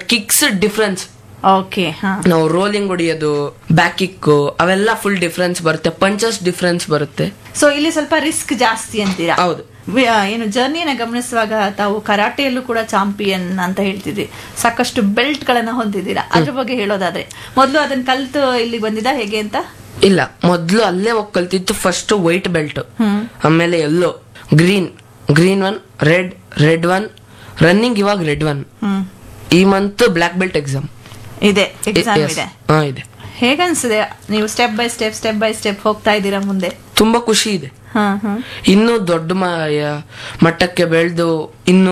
Kicks difference okay ಹಾ ನಾವು rolling ಹೊಡಿಯೋದು ಬ್ಯಾಕ್ ಕಿಕ್ ಅವೆಲ್ಲ ಫುಲ್ ಡಿಫ್ರೆನ್ಸ್ ಬರುತ್ತೆ ಪಂಚಸ್ ಡಿಫ್ರೆನ್ಸ್ ಬರುತ್ತೆ ಸೊ ಇಲ್ಲಿ ಸ್ವಲ್ಪ ರಿಸ್ಕ್ ಜಾಸ್ತಿ ಅಂತೀರಾ ಹೌದು ವಿ- ಆ, ಏನು ಜರ್ನಿಯನ್ನ ಗಮನಿಸುವಾಗ ತಾವು ಕರಾಟೆಯಲ್ಲೂ ಕೂಡ ಚಾಂಪಿಯನ್ ಅಂತ ಹೇಳ್ತಿದ್ರಿ ಸಾಕಷ್ಟು ಬೆಲ್ಟ್ ಗಳನ್ನ ಹೊಂದಿದ್ದೀರಾ ಅದ್ರ ಬಗ್ಗೆ ಹೇಳೋದಾದ್ರೆ ಮೊದಲು ಅದನ್ನ ಕಲ್ತು ಇಲ್ಲಿ ಬಂದಿದ್ದ ಹೇಗೆ ಅಂತ ಇಲ್ಲ ಮೊದ್ಲು ಅಲ್ಲೇ ಹೋಗಿ ಕಲ್ತಿತ್ತು ಫಸ್ಟ್ ವೈಟ್ ಬೆಲ್ಟ್ ಹ್ಮ್ ಆಮೇಲೆ yellow green green one red red one running ಇವಾಗ ರೆಡ್ ಒನ್ ಹ್ಮ್ ಈ ಮಂತ್ ಬ್ಲಾಕ್ ಬೆಲ್ಟ್ ಎಕ್ಸಾಮ್ ಇದೆ ಎಕ್ಸಾಮ್ ಇದೆ ಹಾ ಇದೆ ಹೇಗನ್ಸಿದೆ ನೀವು step by step step by step ಹೋಗ್ತಾ ಇದ್ದೀರಾ ಮುಂದೆ ತುಂಬಾ ಖುಷಿ ಇದೆ ಹಾ ಹಾ ಇನ್ನೂ ದೊಡ್ಡ ಮ- ಯ- ಮಟ್ಟಕ್ಕೆ ಬೆಳೆದು ಇನ್ನೂ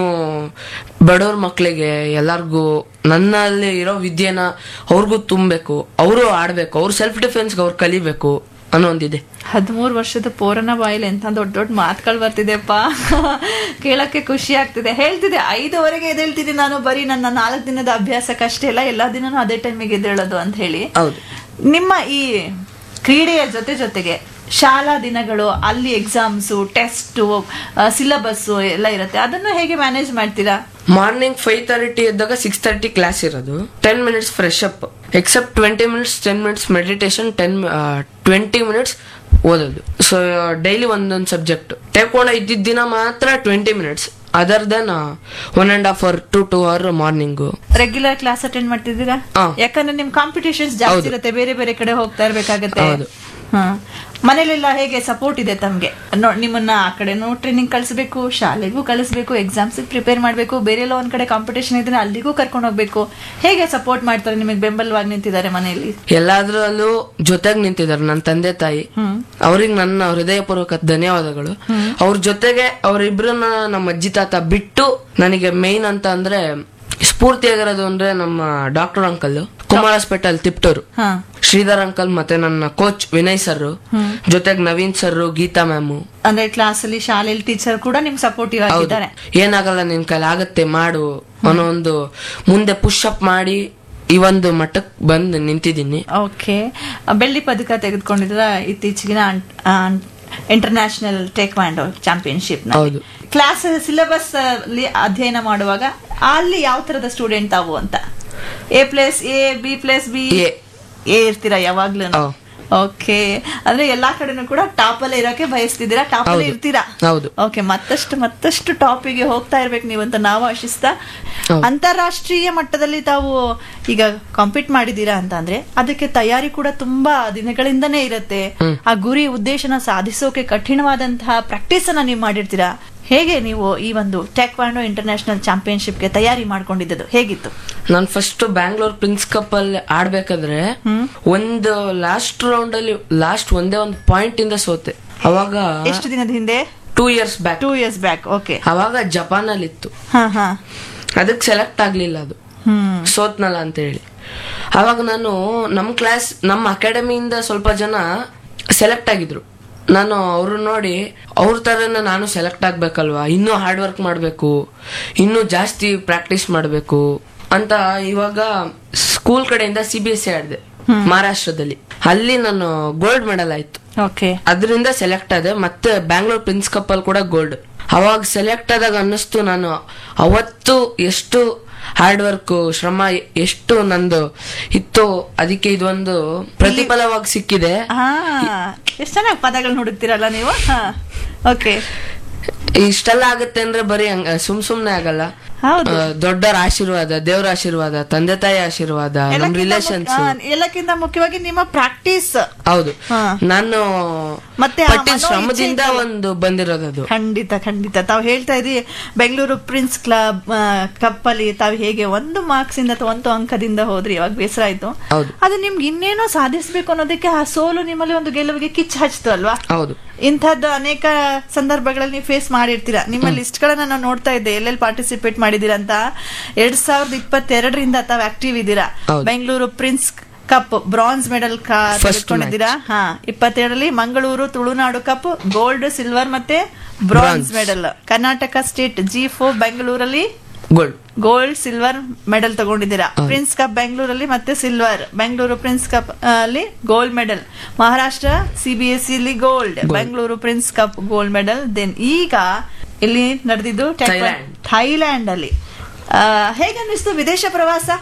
ಬಡವ್ರ ಮಕ್ಕಳಿಗೆ ಎಲ್ಲರಿಗೂ ನನ್ನಲ್ಲಿ ಇರೋ ವಿದ್ಯೆನ ಅವ್ರಿಗೂ ತುಂಬಬೇಕು ಅವರು ಆಡ್ಬೇಕು ಅವ್ರು ಸೆಲ್ಫ್ ಡಿಫೆನ್ಸ್ಗೆ ಅವ್ರು ಕಲಿಬೇಕು ಅನ್ನೋ ಒಂದಿದೆ ಹದಿಮೂರು ವರ್ಷದ ಪೋರನ ಬಾಯಿಲೆ ಎಂತ ದೊಡ್ಡ ದೊಡ್ಡ ಮಾತುಗಳು ಬರ್ತಿದೆಪ್ಪ ಕೇಳಕ್ಕೆ ಖುಷಿ ಆಗ್ತಿದೆ ಹೇಳ್ತಿದೆ ಐದುವರೆಗೆ ಎದ್ದೇಳ್ತಿದ್ದೆ ನಾನು ಬರೀ ನನ್ನ ನಾಲ್ಕು ದಿನದ ಅಭ್ಯಾಸಕ್ಕಷ್ಟೇ ಅಲ್ಲ ಎಲ್ಲಾ ದಿನನೂ ಅದೇ ಟೈಮಿಗೆ ಎದ್ದೇಳೋದು ಅಂತ ಹೇಳಿ ಹೌದು ನಿಮ್ಮ ಈ ಕ್ರೀಡೆಯ ಜೊತೆ ಜೊತೆಗೆ ಶಾಲಾ ದಿನಗಳು ಅಲ್ಲಿ ಎಕ್ಸಾಮ್ಸು ಟೆಸ್ಟು ಸಿಲಬಸ್ಸು ಎಲ್ಲ ಇರುತ್ತೆ ಅದನ್ನು ಹೇಗೆ ಮ್ಯಾನೇಜ್ ಮಾಡ್ತೀರಾ ಮಾರ್ನಿಂಗ್ ಫೈವ್ ತರ್ಟಿ ಎದ್ದಾಗ ಸಿಕ್ಸ್ ತರ್ಟಿ ಕ್ಲಾಸ್ ಇರೋದು ten minutes fresh up except twenty minutes ten minutes meditation ten twenty minutes ಓದೋದು ಸೊ ಡೈಲಿ ಒಂದೊಂದು ಸಬ್ಜೆಕ್ಟ್ ಟೇಕೋಣ ಇದ್ದಿದ್ದ ದಿನ ಮಾತ್ರ twenty minutes other then one and half hour to two hour morning regular class attend ಮಾಡ್ತಿದ್ದೀರಾ ಹಾ. ಯಾಕಂದ್ರೆ ನಿಮ್ ಕಾಂಪಿಟೇಷನ್ಸ್ ಜಾಸ್ತಿ ಇರುತ್ತೆ ಬೇರೆ ಬೇರೆ ಕಡೆ ಹೋಗ್ತಾ ಇರ್ಬೇಕಾಗತ್ತೆ ಹೌದು. ಹಾ ಮನೇಲೆಲ್ಲ ಹೇಗೆ ಸಪೋರ್ಟ್ ಇದೆ ತಮ್ಗೆ ನೋ- ನಿಮ್ಮನ್ನ ಆ ಕಡೆನೂ ಟ್ರೈನಿಂಗ್ ಕಳಿಸ್ಬೇಕು ಶಾಲೆಗೂ ಕಳಿಸ್ಬೇಕು ಎಕ್ಸಾಮ್ಸ್ ಪ್ರಿಪೇರ್ ಮಾಡ್ಬೇಕು ಬೇರೆ ಎಲ್ಲ ಒಂದ್ ಕಡೆ ಕಾಂಪಿಟೇಷನ್ ಇದ್ರೆ ಅಲ್ಲಿಗೂ ಕರ್ಕೊಂಡು ಹೋಗ್ಬೇಕು ಹೇಗೆ ಸಪೋರ್ಟ್ ಮಾಡ್ತಾರೆ ನಿಮಗೆ ಬೆಂಬಲವಾಗಿ ನಿಂತಿದ್ದಾರೆ ಮನೆಯಲ್ಲಿ ಎಲ್ಲಾದ್ರಲ್ಲೂ ಜೊತೆಗ್ ನಿಂತಿದ್ದಾರೆ ನನ್ನ ತಂದೆ ತಾಯಿ ಹ್ಮ್ ಅವ್ರಿಗೆ ನನ್ನ ಹೃದಯಪೂರ್ವಕ ಧನ್ಯವಾದಗಳು ಅವ್ರ ಜೊತೆಗೆ ಅವರಿಬ್ರನ್ನ ನಮ್ಮ ಅಜ್ಜಿ ತಾತ ಬಿಟ್ಟು ನನಗೆ ಮೇನ್ ಅಂತ ಅಂದ್ರೆ ಸ್ಫೂರ್ತಿಯಾಗಿರೋದು ಅಂದ್ರೆ ನಮ್ಮ doctor uncle Kumar hospital Tiptur ಹಾ ಶ್ರೀಧರ್ ಅಂಕಲ್ ಮತ್ತೆ ನನ್ನ ಕೋಚ್ ವಿನಯ್ ಸರ್ ಜೊತೆಗೆ ನವೀನ್ ಸರ್ ಗೀತಾ ಮ್ಯಾಮು ಅಂದ್ರೆ ಕ್ಲಾಸ್ ಅಲ್ಲಿ ಶಾಲೆಯಲ್ಲಿ ಟೀಚರ್ ಕೂಡ ನಿಮ್ ಸಪೋರ್ಟಿವ್ ಹೌದು ಆಗಿದ್ದಾರೆ ಏನಾಗಲ್ಲ ನಿನ್ ಕೈಲಿ ಆಗತ್ತೆ ಮಾಡು ಅನ್ನೋ ಒಂದು ಮುಂದೆ ಪುಷ್ ಅಪ್ ಮಾಡಿ ಈ ಒಂದು ಮಟ್ಟಕ್ಕೆ ಬಂದು ನಿಂತಿದ್ದೀನಿ ಓಕೆ ಬೆಳ್ಳಿ ಪದಕ ತೆಗೆದುಕೊಂಡಿದ್ರ ಇತ್ತೀಚೆಗಿನ ಇಂಟರ್ನ್ಯಾಷನಲ್ ಟೇಕ್ವಾಂಡೋ ಚಾಂಪಿಯನ್ಶಿಪ್ ಹೌದು. ಕ್ಲಾಸ್ ಸಿಲೆಬಸ್ ಅಲ್ಲಿ ಅಧ್ಯಯನ ಮಾಡುವಾಗ ಅಲ್ಲಿ ಯಾವ ತರದ ಸ್ಟೂಡೆಂಟ್ ತಾವು ಅಂತ A plus A B plus B A. A ಇರ್ತೀರಾ ಯಾವಾಗ್ಲೂ ಹೌದು. ಓಕೆ ಅಂದ್ರೆ ಎಲ್ಲಾ ಕಡೆನೂ ಕೂಡ ಟಾಪ್ ಅಲ್ಲೇ ಇರೋಕೆ ಬಯಸ್ತಿದ್ದೀರಾ ಟಾಪ್ ಅಲ್ಲೇ ಹೌದು. ಇರ್ತೀರಾ ಹೌದು. ಓಕೆ ಮತ್ತಷ್ಟು ಮತ್ತಷ್ಟು ಟಾಪಿಗೆ ಹೋಗ್ತಾ ಇರ್ಬೇಕು ನೀವಂತ ನಾವು ಆಶಿಸ್ತಾ ಹೌದು. ಅಂತಾರಾಷ್ಟ್ರೀಯ ಮಟ್ಟದಲ್ಲಿ ತಾವು ಈಗ ಕಾಂಪೀಟ್ ಮಾಡಿದೀರಾ ಅಂತ ಅಂದ್ರೆ ಅದಕ್ಕೆ ತಯಾರಿ ಕೂಡ ತುಂಬಾ ದಿನಗಳಿಂದನೇ ಇರುತ್ತೆ ಆ ಗುರಿ ಉದ್ದೇಶನ ಸಾಧಿಸೋಕೆ ಕಠಿಣವಾದಂತಹ ಪ್ರಾಕ್ಟೀಸ್ ಅನ್ನ ನೀವು ಮಾಡಿರ್ತೀರಾ ಹೇಗೆ ನೀವು ಈ ಒಂದು ಟ್ಯಾಕ್ವಾಂಡೋ ಇಂಟರ್ನ್ಯಾಷನಲ್ ಚಾಂಪಿಯನ್ಶಿಪ್ಗೆ ತಯಾರಿ ಮಾಡ್ಕೊಂಡಿದ್ದು ಹೇಗಿತ್ತು ನಾನು ಫಸ್ಟ್ ಬ್ಯಾಂಗ್ಳೂರ್ ಪ್ರಿನ್ಸ್ ಕಪ್ ಅಲ್ಲಿ ಆಡ್ಬೇಕಾದ್ರೆ ಒಂದು ಲಾಸ್ಟ್ ರೌಂಡ್ ಅಲ್ಲಿ ಲಾಸ್ಟ್ ಒಂದೇ ಒಂದು ಪಾಯಿಂಟ್ ಇಂದ ಸೋತೆ ಅವಾಗ ಎಷ್ಟು ದಿನದ ಹಿಂದೆ two years back two years back okay ಅವಾಗ ಜಪಾನ್ ಅಲ್ಲಿ ಇತ್ತು ಹಾ ಹಾ ಅದಕ್ಕೆ ಸೆಲೆಕ್ಟ್ ಆಗ್ಲಿಲ್ಲ ಅದು ಹ್ಮ್ ಸೋತ್ನಲ್ಲ ಅಂತ ಹೇಳಿ ಅವಾಗ ನಾನು ನಮ್ಮ ಕ್ಲಾಸ್ ನಮ್ಮ ಅಕಾಡೆಮಿಯಿಂದ ಸ್ವಲ್ಪ ಜನ ಸೆಲೆಕ್ಟ್ ಆಗಿದ್ರು ನಾನು ಅವ್ರು ನೋಡಿ ಅವ್ರ ತರನ ನಾನು ಸೆಲೆಕ್ಟ್ ಆಗ್ಬೇಕಲ್ವಾ ಇನ್ನೂ ಹಾರ್ಡ್ ವರ್ಕ್ ಮಾಡಬೇಕು ಇನ್ನೂ ಜಾಸ್ತಿ ಪ್ರಾಕ್ಟೀಸ್ ಮಾಡಬೇಕು ಅಂತ ಇವಾಗ ಸ್ಕೂಲ್ ಕಡೆಯಿಂದ ಸಿ ಬಿ ಎಸ್ ಸಿ ಆಡಿದೆ ಮಹಾರಾಷ್ಟ್ರದಲ್ಲಿ ಅಲ್ಲಿ ನಾನು ಗೋಲ್ಡ್ ಮೆಡಲ್ ಆಯ್ತು ಓಕೆ ಅದರಿಂದ ಸೆಲೆಕ್ಟ್ ಆದೆ ಮತ್ತೆ ಬ್ಯಾಂಗ್ಳೂರ್ ಪ್ರಿನ್ಸ್ ಕಪ್ ಅಲ್ಲಿ ಕೂಡ ಗೋಲ್ಡ್ ಅವಾಗ ಸೆಲೆಕ್ಟ್ ಆದಾಗ ಅನ್ನಿಸ್ತು ನಾನು ಅವತ್ತು ಎಷ್ಟು ಹಾರ್ಡ್ ವರ್ಕ್ ಶ್ರಮ ಎಷ್ಟು ನಂದು ಇತ್ತು ಅದಕ್ಕೆ ಇದೊಂದು ಪ್ರತಿಫಲವಾಗಿ ಸಿಕ್ಕಿದೆ ಹಾ ಎಷ್ಟು ಚೆನ್ನಾಗಿ ಪದಗಳನ್ನ ಹುಡುಕ್ತಿರಲ್ಲ ನೀವು ಹಾ ಓಕೆ ಇಷ್ಟೆಲ್ಲ ಆಗುತ್ತೆ ಅಂದ್ರೆ ಬರೀ ಹಂಗ ಸುಮ್ ಸುಮ್ನೆ ಆಗಲ್ಲ ಹೌದು ಆ, ದೊಡ್ಡರ ಆಶೀರ್ವಾದ ದೇವರ ಆಶೀರ್ವಾದ ತಂದೆ ತಾಯಿ ಆಶೀರ್ವಾದ ನಮ್ ಎಲ್ಲಕ್ಕಿಂತ ರಿಲೇಷನ್ಸ್ ಮುಖ್ಯ- ಆ, ಎಲ್ಲಕ್ಕಿಂತ ಮುಖ್ಯವಾಗಿ ನಿಮ್ಮ ಪ್ರಾಕ್ಟೀಸ್ ಹೌದು ಹಾ. ನಾನು ಮತ್ತೆ ಆ ಪಟ್ಟಿನ ಮನೋ ಶ್ರಮದಿಂದ ಇಚ್ಛೆ ಒಂದು ಬಂದಿರೋದದು ಖಂಡಿತ ಖಂಡಿತ ತಾವು ಹೇಳ್ತಾ ಇದ್ರಿ ಬೆಂಗಳೂರು ಪ್ರಿನ್ಸ್ ಕ್ಲಬ್ ಕಪ್ ಅಲ್ಲಿ ತಾವು ಹೇಗೆ ಒಂದು ಮಾರ್ಕ್ಸ್ ಇಂದ ಅಥವಾ ಒಂದು ಅಂಕದಿಂದ ಹೋದ್ರಿ ಇವಾಗ ಬೇಸರ ಆಯ್ತು ಹೌದು ಅದು ನಿಮ್ಗೆ ಇನ್ನೇನೋ ಸಾಧಿಸ್ಬೇಕು ಅನ್ನೋದಕ್ಕೆ ಆ ಸೋಲು ನಿಮ್ಮಲ್ಲಿ ಒಂದು ಗೆಲುವಿಗೆ ಕಿಚ್ಚು ಹಚ್ತು ಅಲ್ವಾ ಹೌದು ಇಂಥದ್ದು ಅನೇಕ ಸಂದರ್ಭಗಳಲ್ಲಿ ನೀವು ಫೇಸ್ ಮಾಡಿರ್ತೀರಾ ನಿಮ್ಮ ಲಿಸ್ಟ್ ಗಳನ್ನ ನಾನು ನೋಡ್ತಾ ಇದ್ದೆ ಎಲ್ಲೆಲ್ಲಿ ಪಾರ್ಟಿಸಿಪೇಟ್ ಮಾಡಿದೀರಾ ಅಂತ ಎರಡ್ ಸಾವಿರದ ಇಪ್ಪತ್ತೆರಡರಿಂದ ತಾವು ಆಕ್ಟಿವ್ ಇದ್ದೀರಾ ಹೌದು. Bengaluru prince cup bronze medal First ತೆಗೆದುಕೊಂಡಿದ್ದೀರಾ ಹಾ ಇಪ್ಪತ್ತೆರಡರಲ್ಲಿ Mangaluru Tulunadu cup gold silver ಮತ್ತೆ bronze Bronze. Medal Karnataka state G four ಬೆಂಗಳೂರಲ್ಲಿ ಗೋಲ್ಡ್ ಗೋಲ್ಡ್ ಸಿಲ್ವರ್ ಮೆಡಲ್ ತಗೊಂಡಿದ್ದೀರಾ ಪ್ರಿನ್ಸ್ ಕಪ್ ಬೆಂಗಳೂರಲ್ಲಿ ಮತ್ತೆ ಸಿಲ್ವರ್ ಬೆಂಗಳೂರು ಪ್ರಿನ್ಸ್ ಕಪ್ ಅಲ್ಲಿ ಗೋಲ್ಡ್ ಮೆಡಲ್ ಮಹಾರಾಷ್ಟ್ರ ಸಿಬಿಎಸ್ಇ ಇಲ್ಲಿ gold Bengaluru prince cup gold medal then ಈಗ ಇಲ್ಲಿ ನಡೆದಿದ್ದು ಥೈಲ್ಯಾಂಡ್. ಥೈಲ್ಯಾಂಡ್ ಅಲ್ಲಿ ಆ, ಹೇಗನ್ನಿಸ್ತು ವಿದೇಶ ಪ್ರವಾಸ